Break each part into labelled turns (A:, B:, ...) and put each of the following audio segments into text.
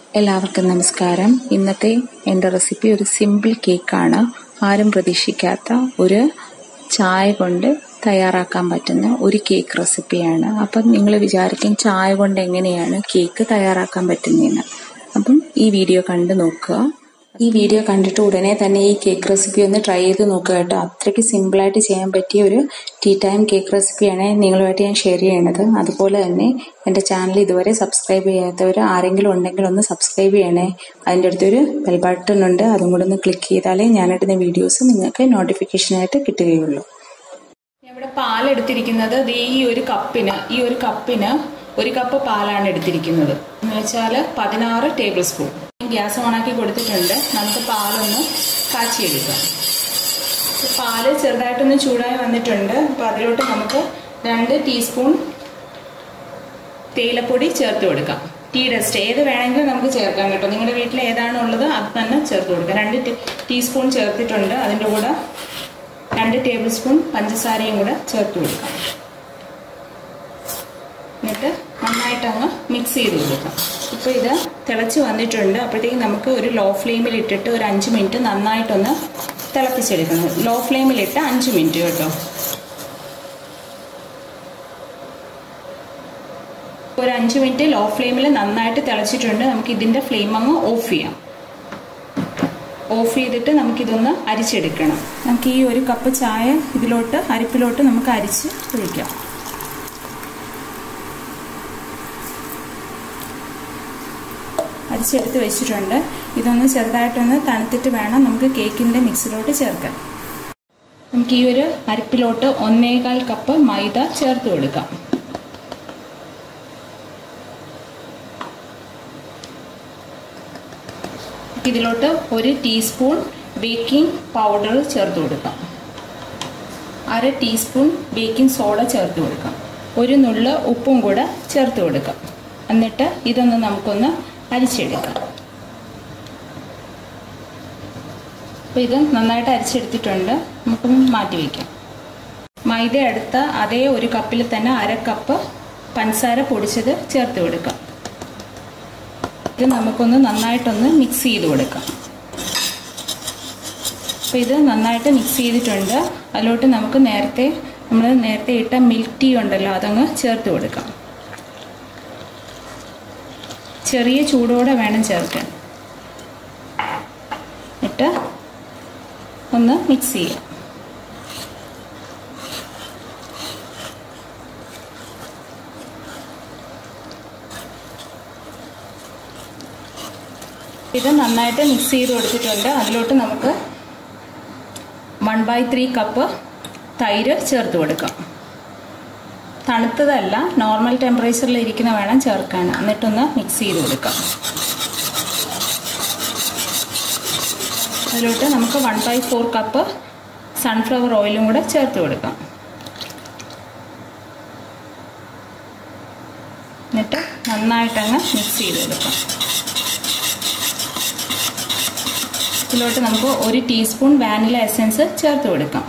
A: എല്ലാവർക്കും നമസ്കാരം ഇന്നത്തെ എൻ്റെ റെസിപ്പി ഒരു സിമ്പിൾ കേക്കാണ് ആരും പ്രതീക്ഷിക്കാത്ത ഒരു ചായ കൊണ്ട് തയ്യാറാക്കാൻ പറ്റുന്ന ഒരു കേക്ക് റെസിപ്പിയാണ് അപ്പം നിങ്ങൾ വിചാരിക്കും ചായ കൊണ്ട് എങ്ങനെയാണ് കേക്ക് തയ്യാറാക്കാൻ പറ്റുന്നതെന്ന് അപ്പം ഈ വീഡിയോ കണ്ടു നോക്കുക ഈ വീഡിയോ കണ്ടിട്ട് ഉടനെ തന്നെ ഈ കേക്ക് റെസിപ്പി ഒന്ന് ട്രൈ ചെയ്ത് നോക്കുക കേട്ടോ അത്രയ്ക്ക് സിമ്പിളായിട്ട് ചെയ്യാൻ പറ്റിയ ഒരു ടീ ടൈം കേക്ക് റെസിപ്പിയാണ് നിങ്ങളുമായിട്ട് ഞാൻ ഷെയർ ചെയ്യണത് അതുപോലെ തന്നെ എൻ്റെ ചാനൽ ഇതുവരെ സബ്സ്ക്രൈബ് ചെയ്യാത്തവർ ആരെങ്കിലും ഉണ്ടെങ്കിൽ ഒന്ന് സബ്സ്ക്രൈബ് ചെയ്യണേ അതിൻ്റെ അടുത്തൊരു ബെൽ ബട്ടൺ ഉണ്ട് അതും കൂടെ ഒന്ന് ക്ലിക്ക് ചെയ്താലേ ഞാനിടുന്ന വീഡിയോസ് നിങ്ങൾക്ക് നോട്ടിഫിക്കേഷനായിട്ട് കിട്ടുകയുള്ളൂ
B: ഇവിടെ പാലെടുത്തിരിക്കുന്നത് ദേ ഈ ഒരു കപ്പിന് ഈ ഒരു കപ്പിന് ഒരു കപ്പ് പാലാണ് എടുത്തിരിക്കുന്നത് എന്ന് വെച്ചാൽ പതിനാറ് ടേബിൾ സ്പൂൺ ഗ്യാസ് ഓണാക്കി കൊടുത്തിട്ടുണ്ട് നമുക്ക് പാലൊന്ന് കാച്ചിയെടുക്കാം പാല് ചെറുതായിട്ടൊന്ന് ചൂടായി വന്നിട്ടുണ്ട് അപ്പോൾ അതിലോട്ട് നമുക്ക് രണ്ട് ടീസ്പൂൺ തേയിലപ്പൊടി ചേർത്ത് കൊടുക്കാം ടീ ഡസ്റ്റ് ഏത് വേണമെങ്കിലും നമുക്ക് ചേർക്കാം കേട്ടോ നിങ്ങളുടെ വീട്ടിൽ ഏതാണോ ഉള്ളത് അത് തന്നെ ചേർത്ത് കൊടുക്കാം രണ്ട് ടീസ്പൂൺ ചേർത്തിട്ടുണ്ട് അതിൻ്റെ കൂടെ രണ്ട് ടേബിൾ സ്പൂൺ പഞ്ചസാരയും കൂടെ ചേർത്ത് കൊടുക്കാം എന്നിട്ട് നന്നായിട്ട് അങ്ങ് മിക്സ് ചെയ്ത് കൊടുക്കാം ഇപ്പോൾ ഇത് തിളച്ച് വന്നിട്ടുണ്ട് അപ്പോഴത്തേക്കും നമുക്ക് ഒരു ലോ ഫ്ലെയിമിൽ ഇട്ടിട്ട് ഒരു അഞ്ച് മിനിറ്റ് നന്നായിട്ടൊന്ന് തിളപ്പിച്ചെടുക്കണം ലോ ഫ്ലെയിമിലിട്ട് അഞ്ച് മിനിറ്റ് കേട്ടോ ഒരു അഞ്ച് മിനിറ്റ് ലോ ഫ്ലെയിമിൽ നന്നായിട്ട് തിളച്ചിട്ടുണ്ട് നമുക്ക് ഇതിൻ്റെ ഫ്ലെയിം അങ്ങ് ഓഫ് ചെയ്യാം ഓഫ് ചെയ്തിട്ട് നമുക്കിതൊന്ന് അരിച്ചെടുക്കണം നമുക്ക് ഈ ഒരു കപ്പ് ചായ ഇതിലോട്ട് അരിപ്പിലോട്ട് നമുക്ക് അരിച്ച് ഒഴിക്കാം അരിച്ചെടുത്ത് വെച്ചിട്ടുണ്ട് ഇതൊന്ന് ചെറുതായിട്ടൊന്ന് തണുത്തിട്ട് വേണം നമുക്ക് കേക്കിൻ്റെ മിക്സിലോട്ട് ചേർക്കാൻ നമുക്ക് ഈ ഒരു അരിപ്പിലോട്ട് ഒന്നേകാൽ കപ്പ് മൈദ ചേർത്ത് കൊടുക്കാം ഇതിലോട്ട് ഒരു ടീസ്പൂൺ ബേക്കിംഗ് പൗഡർ ചേർത്ത് കൊടുക്കാം അര ടീസ്പൂൺ ബേക്കിംഗ് സോഡ ചേർത്ത് കൊടുക്കാം ഒരു നുള്ള് ഉപ്പും കൂടെ ചേർത്ത് കൊടുക്കാം എന്നിട്ട് ഇതൊന്ന് നമുക്കൊന്ന് അരിച്ചെടുക്കാം അപ്പോൾ ഇത് നന്നായിട്ട് അരിച്ചെടുത്തിട്ടുണ്ട് നമുക്ക് മാറ്റി വയ്ക്കാം മൈദ എടുത്ത അതേ ഒരു കപ്പിൽ തന്നെ അര കപ്പ് പഞ്ചസാര പൊടിച്ചത് ചേർത്ത് കൊടുക്കാം ഇത് നമുക്കൊന്ന് നന്നായിട്ടൊന്ന് മിക്സ് ചെയ്ത് കൊടുക്കാം അപ്പോൾ ഇത് നന്നായിട്ട് മിക്സ് ചെയ്തിട്ടുണ്ട് അതിലോട്ട് നമുക്ക് നേരത്തെ നമ്മൾ നേരത്തെ ഇട്ട മിൽക്ക് ടീ ഉണ്ടല്ലോ അതങ്ങ് ചേർത്ത് കൊടുക്കാം ചെറിയ ചൂടോടെ വേണം ചേർക്കാൻ എന്നിട്ട് ഒന്ന് മിക്സ് ചെയ്യാം ഇത് നന്നായിട്ട് മിക്സ് ചെയ്ത് കൊടുത്തിട്ടുണ്ട് അതിലോട്ട് നമുക്ക് വൺ ബൈ ത്രീ കപ്പ് തൈര് ചേർത്ത് കൊടുക്കാം തണുത്തതല്ല നോർമൽ ടെമ്പറേച്ചറിൽ ഇരിക്കുന്ന വേണം ചേർക്കാൻ എന്നിട്ടൊന്ന് മിക്സ് ചെയ്ത് കൊടുക്കാം അതിലോട്ട് നമുക്ക് one by four cup sunflower ഓയിലും കൂടെ ചേർത്ത് കൊടുക്കാം എന്നിട്ട് നന്നായിട്ടങ്ങ് മിക്സ് ചെയ്ത് കൊടുക്കാം ഇതിലോട്ട് നമുക്ക് ഒരു ടീസ്പൂൺ വാനില എസൻസ് ചേർത്ത് കൊടുക്കാം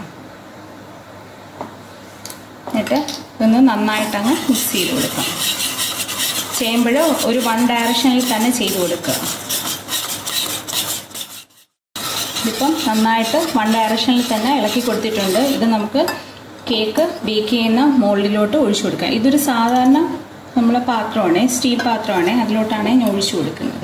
B: എന്നിട്ട് ഇതൊന്ന് നന്നായിട്ടങ്ങ് മിക്സ് ചെയ്ത് കൊടുക്കാം ചെയ്യുമ്പോൾ ഒരു വൺ ഡയറക്ഷനിൽ തന്നെ ചെയ്ത് കൊടുക്കുക ഇതിപ്പം നന്നായിട്ട് വൺ ഡയറക്ഷനിൽ തന്നെ ഇളക്കി കൊടുത്തിട്ടുണ്ട് ഇത് നമുക്ക് കേക്ക് ബേക്ക് ചെയ്യുന്ന മോൾഡിലോട്ട് ഒഴിച്ചു കൊടുക്കാം ഇതൊരു സാധാരണ നമ്മളെ പാത്രമാണ് സ്റ്റീൽ പാത്രമാണ് അതിലോട്ടാണ് ഞാൻ ഒഴിച്ചു കൊടുക്കുന്നത്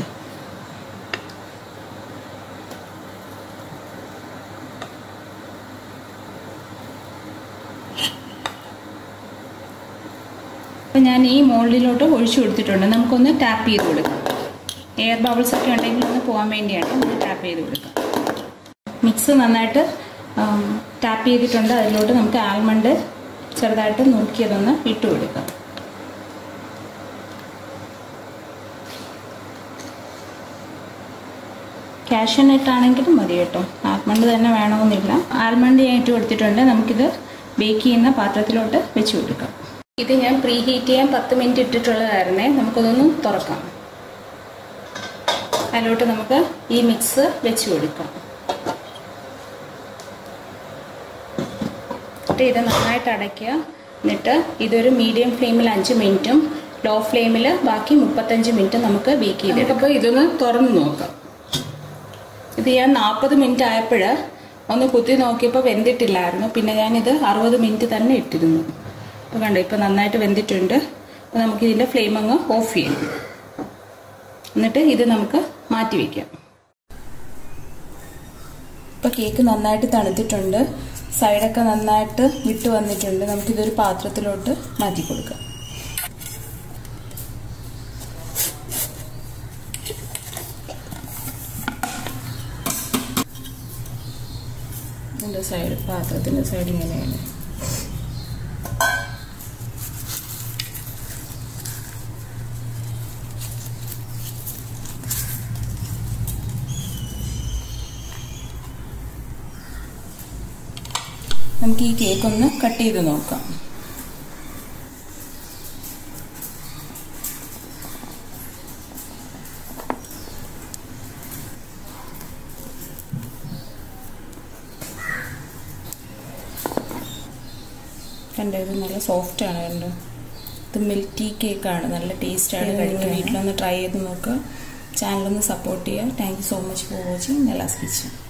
B: അപ്പം ഞാൻ ഈ മോൾഡിലോട്ട് ഒഴിച്ചു കൊടുത്തിട്ടുണ്ട് നമുക്കൊന്ന് ടാപ്പ് ചെയ്ത് കൊടുക്കാം എയർ ബബിൾസ് ഒക്കെ ഉണ്ടെങ്കിൽ ഒന്ന് പോകാൻ വേണ്ടിയാണ് ഒന്ന് ടാപ്പ് ചെയ്ത് കൊടുക്കാം മിക്സ് നന്നായിട്ട് ടാപ്പ് ചെയ്തിട്ടുണ്ട് അതിലോട്ട് നമുക്ക് ആൽമണ്ട് ചെറുതായിട്ട് നോക്കിയതൊന്ന് ഇട്ട് കൊടുക്കാം കാഷ്യനട്ട് ആണെങ്കിലും മതി കേട്ടോ ആൽമണ്ട് തന്നെ വേണമെന്നില്ല ആൽമണ്ട് ഞാൻ ഇട്ട് കൊടുത്തിട്ടുണ്ട് നമുക്കിത് ബേക്ക് ചെയ്യുന്ന പാത്രത്തിലോട്ട് വെച്ച് കൊടുക്കാം ഇത് ഞാൻ പ്രീ ഹീറ്റ് ചെയ്യാൻ പത്ത് മിനിറ്റ് ഇട്ടിട്ടുള്ളതായിരുന്നേ നമുക്കതൊന്ന് തുറക്കാം അതിലോട്ട് നമുക്ക് ഈ മിക്സ് വെച്ച് കൊടുക്കാം എന്നിട്ട് ഇത് നന്നായിട്ട് അടയ്ക്കുക എന്നിട്ട് ഇതൊരു മീഡിയം ഫ്ലെയിമിൽ അഞ്ച് മിനിറ്റും ലോ ഫ്ലെയിമിൽ ബാക്കി മുപ്പത്തഞ്ച് മിനിറ്റ് നമുക്ക് ബേക്ക് ചെയ്തെടുക്കാം അപ്പോൾ ഇതൊന്ന് തുറന്ന് നോക്കാം ഇത് ഞാൻ നാൽപ്പത് മിനിറ്റ് ആയപ്പോൾ ഒന്ന് കുത്തി നോക്കിയപ്പോൾ വെന്തിട്ടില്ലായിരുന്നു പിന്നെ ഞാനിത് അറുപത് മിനിറ്റ് തന്നെ ഇട്ടിരുന്നു അപ്പോൾ കണ്ടോ ഇപ്പോൾ നന്നായിട്ട് വെന്തിട്ടുണ്ട് അപ്പോൾ നമുക്ക് ഇതിൻ്റെ ഫ്ലെയിം അങ്ങ് ഓഫ് ചെയ്യാം എന്നിട്ട് ഇത് നമുക്ക് മാറ്റി വയ്ക്കാം ഇപ്പോൾ കേക്ക് നന്നായിട്ട് തണുത്തിട്ടുണ്ട് സൈഡൊക്കെ നന്നായിട്ട് വിട്ട് വന്നിട്ടുണ്ട് നമുക്കിതൊരു പാത്രത്തിലോട്ട് മാറ്റി കൊടുക്കാം ഇതിൻ്റെ സൈഡ് പാത്രത്തിൻ്റെ സൈഡ് ഇങ്ങനെയാണ് നമുക്ക് ഈ കേക്ക് ഒന്ന് കട്ട് ചെയ്ത് നോക്കാം കണ്ടോ ഇത് നല്ല സോഫ്റ്റ് ആണ് കണ്ടോ ഇത് മിൽറ്റി കേക്കാണ് നല്ല ടേസ്റ്റാണ് കഴിക്കുക വീട്ടിലൊന്ന് ട്രൈ ചെയ്ത് നോക്കുക ചാനലൊന്ന് സപ്പോർട്ട് ചെയ്യുക thank you so much for watching Nela's kitchen